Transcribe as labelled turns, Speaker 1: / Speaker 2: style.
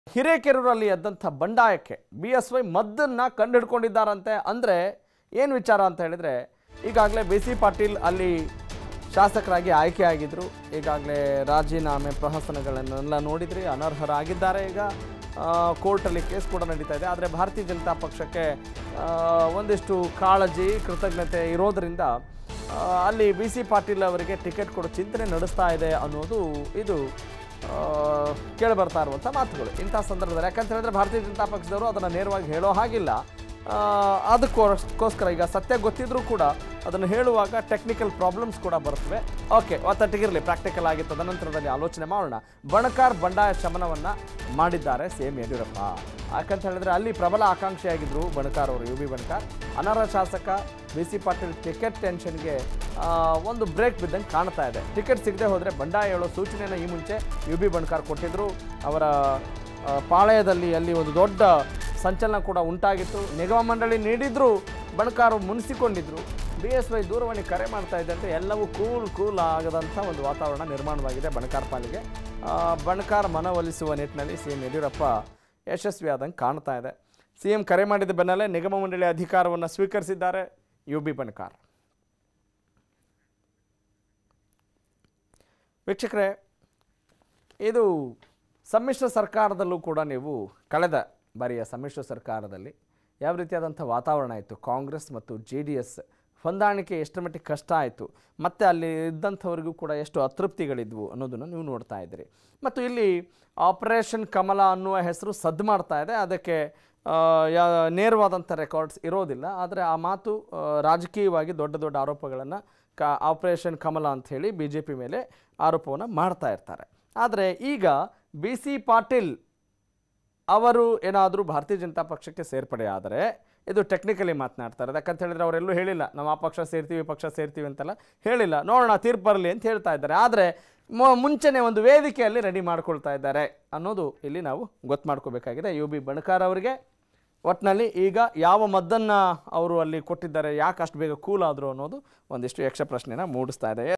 Speaker 1: ಹಿರೇಕೆರೂರಲ್ಲಿ ಎದ್ದಂಥ ಬಂಡಾಯಕ್ಕೆ B S Y ಮದ್ದನ್ನು ಕಂಡುಹಿಡ್ಕೊಂಡಿದ್ದಾರಂತೆ ಅಂದರೆ ಏನು ವಿಚಾರ ಅಂತ ಹೇಳಿದರೆ ಈಗಾಗಲೇ ಬಿ ಸಿ ಪಾಟೀಲ್ ಅಲ್ಲಿ ಶಾಸಕರಾಗಿ ಆಯ್ಕೆಯಾಗಿದ್ದರು ಈಗಾಗಲೇ ರಾಜೀನಾಮೆ ಪ್ರಹಸನಗಳನ್ನೆಲ್ಲ ನೋಡಿದ್ರಿ ಅನರ್ಹರಾಗಿದ್ದಾರೆ ಈಗ ಆ, ಕೋರ್ಟಲ್ಲಿ ಕೇಸ್ ಕೂಡ ನಡೀತಾ ಇದೆ ಆದರೆ ಭಾರತೀಯ ಜನತಾ ಪಕ್ಷಕ್ಕೆ ಆ, ಒಂದಿಷ್ಟು ಕಾಳಜಿ ಕೃತಜ್ಞತೆ ಇರೋದರಿಂದ ಆ, ಅಲ್ಲಿ ಬಿ ಸಿ ಪಾಟೀಲ್ ಅವರಿಗೆ ಟಿಕೆಟ್ ಕೊಡೋ ಚಿಂತನೆ ನಡೆಸ್ತಾ ಇದೆ ಅನ್ನೋದು ಇದು ಕೇಳಿ ಬರ್ತಾ ಇರುವಂಥ ಮಾತುಗಳು ಇಂಥ ಸಂದರ್ಭದಲ್ಲಿ ಯಾಕಂತ ಹೇಳಿದ್ರೆ ಭಾರತೀಯ ಜನತಾ ಪಕ್ಷದವರು ಅದನ್ನು ನೇರವಾಗಿ ಹೇಳೋ ಹಾಗಿಲ್ಲ ಆ, ಅದಕ್ಕೋಸ್ಕರ ಈಗ ಸತ್ಯ ಗೊತ್ತಿದ್ರೂ ಕೂಡ ಅದನ್ನು ಹೇಳುವಾಗ ಟೆಕ್ನಿಕಲ್ ಪ್ರಾಬ್ಲಮ್ಸ್ ಕೂಡ ಬರ್ತವೆ ಓಕೆ ಒತ್ತಟ್ಟಿಗಿರಲಿ ಪ್ರಾಕ್ಟಿಕಲ್ ಆಗಿ ತದನಂತರದಲ್ಲಿ ಆಲೋಚನೆ ಮಾಡೋಣ ಬಣಕಾರ್ ಬಂಡಾಯ ಶಮನವನ್ನು ಮಾಡಿದ್ದಾರೆ ಸಿ ಎಂ ಯಡಿಯೂರಪ್ಪ ಯಾಕಂತ ಹೇಳಿದ್ರೆ ಅಲ್ಲಿ ಪ್ರಬಲ ಆಕಾಂಕ್ಷಿಯಾಗಿದ್ದರು ಬಣಕಾರ್ ಅವರು ಯು ಬಿ ಬಣಕಾರ್ ಅನರ್ಹ ಶಾಸಕ ಬಿ ಸಿ ಪಾಟೀಲ್ ಟಿಕೆಟ್ ಟೆನ್ಷನ್ಗೆ ಆ, ಒಂದು ಬ್ರೇಕ್ ಬಿದ್ದಂಗೆ ಕಾಣ್ತಾ ಇದೆ ಟಿಕೆಟ್ ಸಿಗದೆ ಹೋದರೆ ಬಂಡಾಯ ಹೇಳೋ ಸೂಚನೆಯನ್ನು ಈ ಮುಂಚೆ ಯು ಬಿ ಬಣಕಾರ್ ಕೊಟ್ಟಿದ್ದರು ಅವರ ಆ, ಪಾಳಯದಲ್ಲಿ ಅಲ್ಲಿ ಒಂದು ದೊಡ್ಡ ಸಂಚಲನ ಕೂಡ ಉಂಟಾಗಿತ್ತು ನಿಗಮ ಮಂಡಳಿ ನೀಡಿದ್ರು ಬಣಕಾರು ಮುನಿಸಿಕೊಂಡಿದ್ರು ಬಿ ಎಸ್ ವೈ ದೂರವಾಣಿ ಕರೆ ಮಾಡ್ತಾ ಇದ್ದಂತೆ ಎಲ್ಲವೂ ಕೂಲ್ ಕೂಲ್ ಆಗದಂಥ ಒಂದು ವಾತಾವರಣ ನಿರ್ಮಾಣವಾಗಿದೆ ಬಣಕಾರ್ ಪಾಲಿಗೆ ಆ, ಬಣಕಾರ್ ಮನವೊಲಿಸುವ ನಿಟ್ಟಿನಲ್ಲಿ ಸಿ ಎಂ ಯಡಿಯೂರಪ್ಪ ಯಶಸ್ವಿಯಾದಂಗೆ ಕಾಣ್ತಾ ಇದೆ ಸಿ ಎಂ ಕರೆ ಮಾಡಿದ ಬೆನ್ನಲ್ಲೇ ನಿಗಮ ಮಂಡಳಿ ಅಧಿಕಾರವನ್ನು ಸ್ವೀಕರಿಸಿದ್ದಾರೆ ಯು ಬಿ ಬಣಕಾರ್ ವೀಕ್ಷಕರೇ ಇದು ಸಮ್ಮಿಶ್ರ ಸರ್ಕಾರದಲ್ಲೂ ಕೂಡ ನೀವು ಕಳೆದ ಬಾರಿಯ ಸಮ್ಮಿಶ್ರ ಸರ್ಕಾರದಲ್ಲಿ ಯಾವ ರೀತಿಯಾದಂಥ ವಾತಾವರಣ ಇತ್ತು ಕಾಂಗ್ರೆಸ್ ಮತ್ತು ಜೆ ಡಿ ಎಸ್ ಹೊಂದಾಣಿಕೆ ಎಷ್ಟರ ಮಟ್ಟಿಗೆ ಕಷ್ಟ ಆಯಿತು ಮತ್ತು ಅಲ್ಲಿ ಇದ್ದಂಥವ್ರಿಗೂ ಕೂಡ ಎಷ್ಟು ಅತೃಪ್ತಿಗಳಿದ್ವು ಅನ್ನೋದನ್ನು ನೀವು ನೋಡ್ತಾ ಇದ್ದೀರಿ ಮತ್ತು ಇಲ್ಲಿ ಆಪರೇಷನ್ ಕಮಲ ಅನ್ನುವ ಹೆಸರು ಸದ್ದು ಮಾಡ್ತಾ ಇದೆ ಅದಕ್ಕೆ ಆ, ಯಾ ನೇರವಾದಂಥ ರೆಕಾರ್ಡ್ಸ್ ಇರೋದಿಲ್ಲ ಆದರೆ ಆ ಮಾತು ಆ, ರಾಜಕೀಯವಾಗಿ ದೊಡ್ಡ ದೊಡ್ಡ ಆರೋಪಗಳನ್ನು ಕ ಆಪರೇಷನ್ ಕಮಲ ಅಂತ ಹೇಳಿ ಬಿ ಜೆ ಪಿ ಮೇಲೆ ಆರೋಪವನ್ನು ಮಾಡ್ತಾ ಇರ್ತಾರೆ ಆದರೆ ಈಗ ಬಿ ಸಿ ಪಾಟೀಲ್ ಅವರು ಏನಾದರೂ ಭಾರತೀಯ ಜನತಾ ಪಕ್ಷಕ್ಕೆ ಸೇರ್ಪಡೆ ಆದರೆ ಇದು ಟೆಕ್ನಿಕಲಿ ಮಾತನಾಡ್ತಾರೆ ಯಾಕಂತ ಹೇಳಿದ್ರೆ ಅವರೆಲ್ಲೂ ಹೇಳಿಲ್ಲ ನಾವು ಆ ಪಕ್ಷ ಸೇರ್ತೀವಿ ಈ ಪಕ್ಷ ಸೇರ್ತೀವಿ ಅಂತೆಲ್ಲ ಹೇಳಿಲ್ಲ ನೋಡೋಣ ತೀರ್ಪು ಬರಲಿ ಅಂತ ಹೇಳ್ತಾ ಇದ್ದಾರೆ ಆದರೆ ಮು- ಮುಂಚೆನೇ ಒಂದು ವೇದಿಕೆಯಲ್ಲಿ ರೆಡಿ ಮಾಡ್ಕೊಳ್ತಾ ಇದ್ದಾರೆ ಅನ್ನೋದು ಇಲ್ಲಿ ನಾವು ಗೊತ್ತು ಮಾಡ್ಕೋಬೇಕಾಗಿದೆ ಯು ಬಿ ಬಣಕಾರ್ ಅವರಿಗೆ ಒಟ್ಟಿನಲ್ಲಿ ಈಗ ಯಾವ ಮದ್ದನ್ನು ಅವರು ಅಲ್ಲಿ ಕೊಟ್ಟಿದ್ದಾರೆ ಯಾಕೆ ಅಷ್ಟು ಬೇಗ ಕೂಲ್ ಆದರು ಅನ್ನೋದು ಒಂದಿಷ್ಟು ಯಕ್ಷ ಪ್ರಶ್ನೆನ ಮೂಡಿಸ್ತಾ ಇದೆ